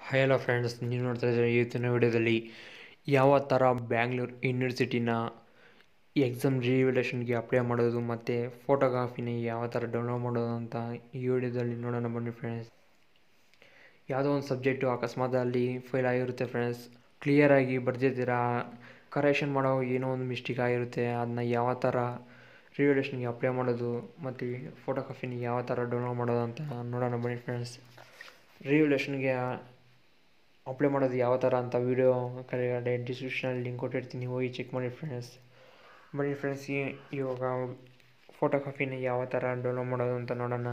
hello friends ನೀವು ನೋಡ್ತಾ ಇದ್ದೀರಿ ಇವತ್ತಿನ ವಿಡಿಯೋದಲ್ಲಿ ಯಾವ ಥರ ಬ್ಯಾಂಗ್ಳೂರು ಯೂನಿವರ್ಸಿಟಿನ ಎಕ್ಸಾಮ್ ರಿವ್ಯಾಲ್ಯೂಷನ್ಗೆ ಅಪ್ಲೈ ಮಾಡೋದು ಮತ್ತು ಫೋಟೋಗ್ರಾಫಿನ ಯಾವ ಥರ ಡೌನ್ಲೋಡ್ ಮಾಡೋದು ಅಂತ ಈ ವಿಡಿಯೋದಲ್ಲಿ ನೋಡೋಣ ಬನ್ನಿ ಫ್ರೆಂಡ್ಸ್ ಯಾವುದೋ ಒಂದು ಸಬ್ಜೆಕ್ಟು ಅಕಸ್ಮಾತಲ್ಲಿ ಫೇಲ್ ಆಗಿರುತ್ತೆ ಫ್ರೆಂಡ್ಸ್ ಕ್ಲಿಯರಾಗಿ ಬರ್ದಿದ್ದೀರಾ ಕರೆಕ್ಷನ್ ಮಾಡೋ ಏನೋ ಒಂದು ಮಿಸ್ಟೇಕ್ ಆಗಿರುತ್ತೆ ಅದನ್ನ ಯಾವ ಥರ ರಿವ್ಯಾಲ್ಯೂಷನ್ಗೆ ಅಪ್ಲೈ ಮಾಡೋದು ಮತ್ತು ಫೋಟೋಗ್ರಾಫಿನ ಯಾವ ಥರ ಡೌನ್ಲೋಡ್ ಮಾಡೋದು ಅಂತ ನೋಡೋಣ ಬನ್ನಿ ಫ್ರೆಂಡ್ಸ್ ರಿವ್ಯಾಲ್ಯೂಷನ್ಗೆ ಅಪ್ಲೈ ಮಾಡೋದು ಯಾವ ಥರ ಅಂತ ವೀಡಿಯೋ ಕೆಳಗಡೆ ಡಿಸ್ಕ್ರಿಪ್ಷನಲ್ಲಿ ಲಿಂಕ್ ಕೊಟ್ಟಿರ್ತೀನಿ ಹೋಗಿ ಚೆಕ್ ಮಾಡಿ ಫ್ರೆಂಡ್ಸ್ ಬನ್ನಿ ಫ್ರೆಂಡ್ಸ್ ಇವಾಗ ಫೋಟೋ ಕಾಪಿನ ಯಾವ ಥರ ಡೌನ್ಲೋಡ್ ಮಾಡೋದು ಅಂತ ನೋಡೋಣ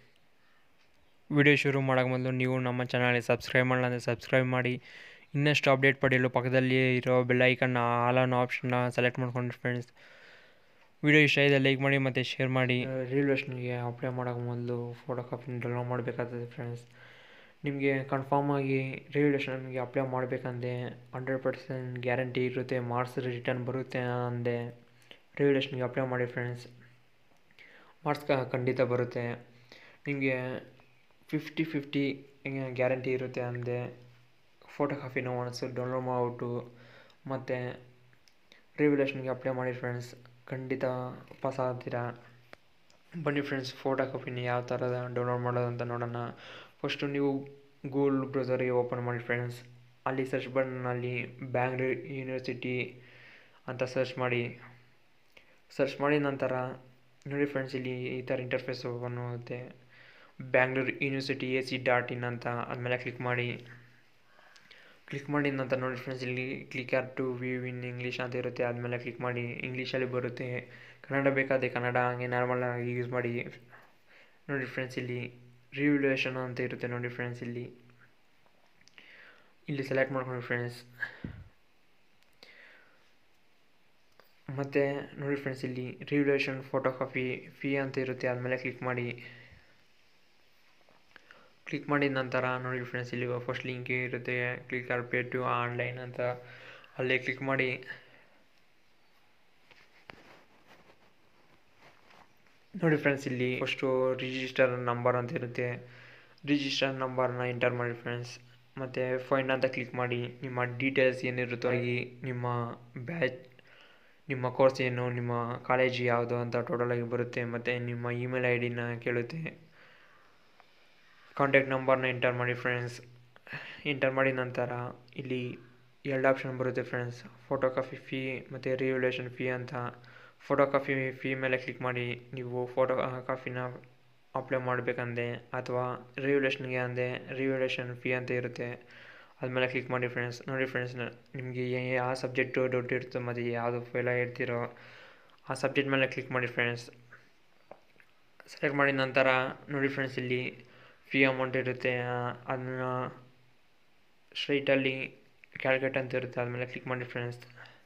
ವಿಡಿಯೋ ಶುರು ಮಾಡೋಕ್ಕೆ ಮೊದಲು ನೀವು ನಮ್ಮ ಚಾನಲ್ಗೆ ಸಬ್ಸ್ಕ್ರೈಬ್ ಮಾಡಲ್ಲ ಅಂದರೆ ಸಬ್ಸ್ಕ್ರೈಬ್ ಮಾಡಿ ಇನ್ನಷ್ಟು ಅಪ್ಡೇಟ್ ಪಡೆಯಲು ಪಕ್ಕದಲ್ಲಿ ಇರೋ ಬೆಲ್ ಐಕನ್ನ ಆಲ್ ಆನ್ ಆಪ್ಷನ್ನ ಸೆಲೆಕ್ಟ್ ಮಾಡ್ಕೊಂಡು ಫ್ರೆಂಡ್ಸ್ ವಿಡಿಯೋ ಇಷ್ಟ ಇದೆ ಲೈಕ್ ಮಾಡಿ ಮತ್ತು ಶೇರ್ ಮಾಡಿ ರಿಲ್ವೇಷನ್ಗೆ ಅಪ್ಲೈ ಮಾಡೋಕ್ಕೆ ಮೊದಲು ಫೋಟೋ ಕಾಪಿನ ಡೌನ್ಲೋಡ್ ಮಾಡಬೇಕಾಗ್ತದೆ ಫ್ರೆಂಡ್ಸ್ ನಿಮಗೆ ಕನ್ಫರ್ಮ್ ಆಗಿ ರಿವ್ಯಾಲ್ಯೂಷನ್ಗೆ ಅಪ್ಲೈ ಮಾಡಬೇಕಂದ್ರೆ ಹಂಡ್ರೆಡ್ ಪರ್ಸೆಂಟ್ ಗ್ಯಾರಂಟಿ ಇರುತ್ತೆ ಮಾರ್ಕ್ಸ್ ರಿಟರ್ನ್ ಬರುತ್ತೆ ಅಂದೆ ರಿವ್ಯಾಲ್ಯೂಷನ್ಗೆ ಅಪ್ಲೈ ಮಾಡಿ ಫ್ರೆಂಡ್ಸ್ ಮಾರ್ಕ್ಸ್ ಖಂಡಿತ ಬರುತ್ತೆ ನಿಮಗೆ ಫಿಫ್ಟಿ ಫಿಫ್ಟಿ ಗ್ಯಾರಂಟಿ ಇರುತ್ತೆ ಅಂದೆ ಫೋಟೋ ಕಾಪಿನ ಒನ್ಸು ಡೌನ್ಲೋಡ್ ಮಾಡಿಬಿಟ್ಟು ಮತ್ತು ರಿವ್ಯಾಲ್ಯೂಷನ್ಗೆ ಅಪ್ಲೈ ಮಾಡಿ ಫ್ರೆಂಡ್ಸ್ ಖಂಡಿತ ಪಾಸ್ ಆಗ್ತೀರಾ ಬನ್ನಿ ಫ್ರೆಂಡ್ಸ್ ಫೋಟೋ ಕಾಪಿನ ಯಾವ ಥರದ ಡೌನ್ಲೋಡ್ ಮಾಡೋದು ಅಂತ ನೋಡೋಣ ಫಸ್ಟು ನೀವು ಗೂಗಲ್ ಬ್ರೌಸರಿಗೆ ಓಪನ್ ಮಾಡಿ ಫ್ರೆಂಡ್ಸ್ ಅಲ್ಲಿ ಸರ್ಚ್ ಬಟನ್ನಲ್ಲಿ ಬ್ಯಾಂಗ್ಳೂರ್ ಯೂನಿವರ್ಸಿಟಿ ಅಂತ ಸರ್ಚ್ ಮಾಡಿ ಸರ್ಚ್ ಮಾಡಿದ ನಂತರ ನೋಡಿ ಫ್ರೆಂಡ್ಸ್ ಇಲ್ಲಿ ಈ ಥರ ಇಂಟರ್ಫೇಸ್ ಓಪನ್ ಆಗುತ್ತೆ Bangalore university A C dot in ಅಂತ ಆದಮೇಲೆ ಕ್ಲಿಕ್ ಮಾಡಿ ಕ್ಲಿಕ್ ಮಾಡಿದ ನಂತರ ನೋಡಿ ಫ್ರೆಂಡ್ಸ್ ಇಲ್ಲಿ click here to view in English ಅಂತ ಇರುತ್ತೆ ಆದಮೇಲೆ ಕ್ಲಿಕ್ ಮಾಡಿ ಇಂಗ್ಲೀಷಲ್ಲಿ ಬರುತ್ತೆ ಕನ್ನಡ ಬೇಕಾದರೆ ಕನ್ನಡ ಹಂಗೆ ನಾರ್ಮಲ್ ಆಗಿ ಯೂಸ್ ಮಾಡಿ ನೋಡಿ ಫ್ರೆಂಡ್ಸ್ ಇಲ್ಲಿ ರಿವ್ಯಾಲ್ಯೂಷನ್ ಅಂತ ಇರುತ್ತೆ ನೋಡಿ ಫ್ರೆಂಡ್ಸ್ ಇಲ್ಲಿ ಇಲ್ಲಿ ಸೆಲೆಕ್ಟ್ ಮಾಡ್ಕೊಂಡು ಫ್ರೆಂಡ್ಸ್ ಮತ್ತು ನೋಡಿ ಫ್ರೆಂಡ್ಸ್ ಇಲ್ಲಿ ರಿವ್ಯಾಲ್ಯೂಷನ್ ಫೋಟೋ ಕಾಪಿ ಫೀ ಅಂತ ಇರುತ್ತೆ ಆದಮೇಲೆ ಕ್ಲಿಕ್ ಮಾಡಿ ಕ್ಲಿಕ್ ಮಾಡಿದ ನಂತರ ನೋಡಿ ಫ್ರೆಂಡ್ಸ್ ಇಲ್ಲಿ ಫಸ್ಟ್ ಲಿಂಕ್ ಇರುತ್ತೆ click here pay to online ಅಂತ ಅಲ್ಲೇ ಕ್ಲಿಕ್ ಮಾಡಿ ನೋಡಿ ಫ್ರೆಂಡ್ಸ್ ಇಲ್ಲಿ ಫಸ್ಟು ರಿಜಿಸ್ಟರ್ ನಂಬರ್ ಅಂತ ಇರುತ್ತೆ ರಿಜಿಸ್ಟರ್ ನಂಬರ್ನ ಎಂಟರ್ ಮಾಡಿ ಫ್ರೆಂಡ್ಸ್ ಮತ್ತು ಫೈಂಡ್ ಅಂತ ಕ್ಲಿಕ್ ಮಾಡಿ ನಿಮ್ಮ ಡೀಟೇಲ್ಸ್ ಏನಿರುತ್ತೋ ಆಗಿ ನಿಮ್ಮ ಬ್ಯಾಚ್ ನಿಮ್ಮ ಕೋರ್ಸ್ ಏನು ನಿಮ್ಮ ಕಾಲೇಜ್ ಯಾವುದು ಅಂತ ಟೋಟಲಾಗಿ ಬರುತ್ತೆ ಮತ್ತು ನಿಮ್ಮ ಇಮೇಲ್ ಐ ಡಿನ ಕೇಳುತ್ತೆ ಕಾಂಟ್ಯಾಕ್ಟ್ ನಂಬರ್ನ ಎಂಟರ್ ಮಾಡಿ ಫ್ರೆಂಡ್ಸ್ ಎಂಟರ್ ಮಾಡಿದ ನಂತರ ಇಲ್ಲಿ ಎರಡು ಆಪ್ಷನ್ ಬರುತ್ತೆ ಫ್ರೆಂಡ್ಸ್ ಫೋಟೋ ಕಾಪಿ ಫೀ ಮತ್ತು ರಿವ್ಯಾಲ್ಯೂಷನ್ ಫೀ ಅಂತ ಫೋಟೋ ಕಾಪಿ ಫೀ ಮೇಲೆ ಕ್ಲಿಕ್ ಮಾಡಿ ನೀವು ಫೋಟೋ ಕಾಪಿನ ಅಪ್ಲೈ ಮಾಡಬೇಕಂದೆ ಅಥವಾ ರಿವ್ಯಾಲ್ಯೂಷನ್ಗೆ ಅಂದೆ ರಿವ್ಯಾಲ್ಯೂಷನ್ ಫೀ ಅಂತ ಇರುತ್ತೆ ಅದ್ಮೇಲೆ ಕ್ಲಿಕ್ ಮಾಡಿ ಫ್ರೆಂಡ್ಸ್ ನೋಡಿ ಫ್ರೆಂಡ್ಸ್ ನಿಮಗೆ ಯಾವ ಸಬ್ಜೆಕ್ಟು ಡೌಟ್ ಇರುತ್ತೋ ಮತ್ತು ಯಾವುದು ಫೇಲ್ ಆಗಿರ್ತೀರೋ ಆ ಸಬ್ಜೆಕ್ಟ್ ಮೇಲೆ ಕ್ಲಿಕ್ ಮಾಡಿ ಫ್ರೆಂಡ್ಸ್ ಸೆಲೆಕ್ಟ್ ಮಾಡಿದ ನಂತರ ನೋಡಿ ಫ್ರೆಂಡ್ಸ್ ಇಲ್ಲಿ ಫೀ ಅಮೌಂಟ್ ಇರುತ್ತೆ ಅದನ್ನ ಸ್ಟ್ರೈಟಲ್ಲಿ ಕ್ಯಾಲ್ಕುಲೇಟ್ ಅಂತ ಇರುತ್ತೆ ಆದಮೇಲೆ ಕ್ಲಿಕ್ ಮಾಡಿ ಫ್ರೆಂಡ್ಸ್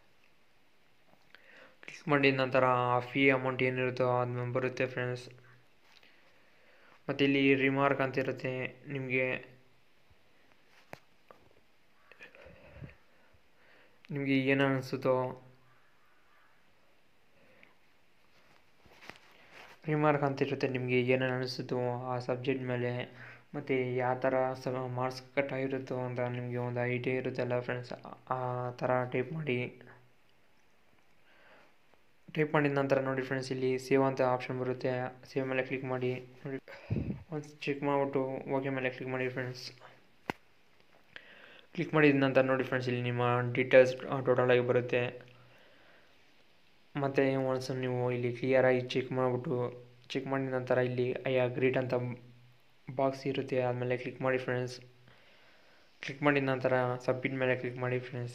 ಕ್ಲಿಕ್ ಮಾಡಿದ ನಂತರ ಆ ಫೀ ಅಮೌಂಟ್ ಏನಿರುತ್ತೋ ಅದನ್ನ ಬರುತ್ತೆ ಫ್ರೆಂಡ್ಸ್ ಮತ್ತು ಇಲ್ಲಿ ರಿಮಾರ್ಕ್ ಅಂತ ಇರುತ್ತೆ ನಿಮಗೆ ನಿಮಗೆ ಏನು ಅನಿಸುತ್ತೋ ರಿಮಾರ್ಕ್ ಅಂತ ಇರುತ್ತೆ ನಿಮಗೆ ಏನೇನು ಅನಿಸುತ್ತೋ ಆ ಸಬ್ಜೆಕ್ಟ್ ಮೇಲೆ ಮತ್ತು ಯಾವ ಥರ ಸ ಮಾರ್ಕ್ಸ್ ಕಟ್ ಆಗಿರುತ್ತೋ ಅಂತ ನಿಮಗೆ ಒಂದು ಐಡಿಯಾ ಇರುತ್ತಲ್ಲ ಫ್ರೆಂಡ್ಸ್ ಆ ಥರ ಟೈಪ್ ಮಾಡಿ ಟೈಪ್ ಮಾಡಿದ ನಂತರ ನೋಡಿ ಫ್ರೆಂಡ್ಸ್ ಇಲ್ಲಿ ಸೇವ್ ಅಂತ ಆಪ್ಷನ್ ಬರುತ್ತೆ ಸೇವ್ ಮೇಲೆ ಕ್ಲಿಕ್ ಮಾಡಿ ನೋಡಿ ಒಂದು ಚೆಕ್ ಮಾಡಿಬಿಟ್ಟು ಓಕೆ ಮೇಲೆ ಕ್ಲಿಕ್ ಮಾಡಿ ಫ್ರೆಂಡ್ಸ್ ಕ್ಲಿಕ್ ಮಾಡಿದ ನಂತರ ನೋಡಿ ಫ್ರೆಂಡ್ಸ್ ಇಲ್ಲಿ ನಿಮ್ಮ ಡೀಟೇಲ್ಸ್ ಟೋಟಲಾಗಿ ಬರುತ್ತೆ ಮತ್ತು ಒನ್ಸ್ ನೀವು ಇಲ್ಲಿ ಕ್ಲಿಯರಾಗಿ ಚೆಕ್ ಮಾಡಿಬಿಟ್ಟು ಚೆಕ್ ಮಾಡಿದ ನಂತರ ಇಲ್ಲಿ ಐ ಅಗ್ರೀಡ್ ಅಂತ ಬಾಕ್ಸ್ ಇರುತ್ತೆ ಆದಮೇಲೆ ಕ್ಲಿಕ್ ಮಾಡಿ ಫ್ರೆಂಡ್ಸ್ ಕ್ಲಿಕ್ ಮಾಡಿದ ನಂತರ ಸಬ್ಮಿಟ್ ಮೇಲೆ ಕ್ಲಿಕ್ ಮಾಡಿ ಫ್ರೆಂಡ್ಸ್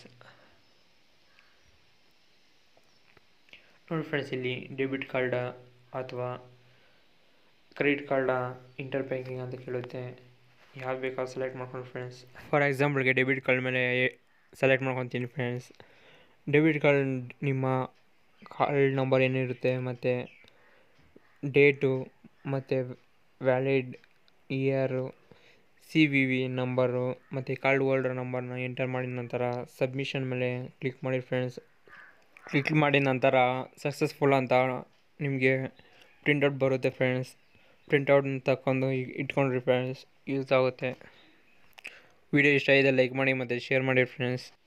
ನೋಡಿ ಫ್ರೆಂಡ್ಸ್ ಇಲ್ಲಿ ಡೆಬಿಟ್ ಕಾರ್ಡ ಅಥವಾ ಕ್ರೆಡಿಟ್ ಕಾರ್ಡ ಇಂಟರ್ ಬ್ಯಾಂಕಿಂಗ್ ಅಂತ ಕೇಳುತ್ತೆ ಯಾವ್ದು ಬೇಕಾದ್ರೂ ಸೆಲೆಕ್ಟ್ ಮಾಡ್ಕೊಂಡು ಫ್ರೆಂಡ್ಸ್ ಫಾರ್ ಎಕ್ಸಾಂಪಲ್ಗೆ ಡೆಬಿಟ್ ಕಾರ್ಡ್ ಮೇಲೆ ಸೆಲೆಕ್ಟ್ ಮಾಡ್ಕೊತೀನಿ ಫ್ರೆಂಡ್ಸ್ ಡೆಬಿಟ್ ಕಾರ್ಡ್ ನಿಮ್ಮ ಕಾರ್ಡ್ ನಂಬರ್ ಏನಿರುತ್ತೆ ಮತ್ತು ಡೇಟು ಮತ್ತು valid year C V V number ಮತ್ತು ಕಾರ್ಡ್ ಹೋಲ್ಡರ್ ನಂಬರ್ನ ಎಂಟರ್ ಮಾಡಿದ ನಂತರ ಸಬ್ಮಿಷನ್ ಮೇಲೆ ಕ್ಲಿಕ್ ಮಾಡಿ ಫ್ರೆಂಡ್ಸ್ ಕ್ಲಿಕ್ ಮಾಡಿದ ನಂತರ ಸಕ್ಸಸ್ಫುಲ್ ಅಂತ ನಿಮಗೆ ಪ್ರಿಂಟೌಟ್ ಬರುತ್ತೆ ಫ್ರೆಂಡ್ಸ್ ಪ್ರಿಂಟೌಟ್ನ ತಗೊಂಡು ಇಟ್ಕೊಂಡ್ರಿ ಫ್ರೆಂಡ್ಸ್ ಯೂಸ್ ಆಗುತ್ತೆ ವಿಡಿಯೋ ಇಷ್ಟ ಆಗಿದೆ ಲೈಕ್ ಮಾಡಿ ಮತ್ತು ಶೇರ್ ಮಾಡಿ ಫ್ರೆಂಡ್ಸ್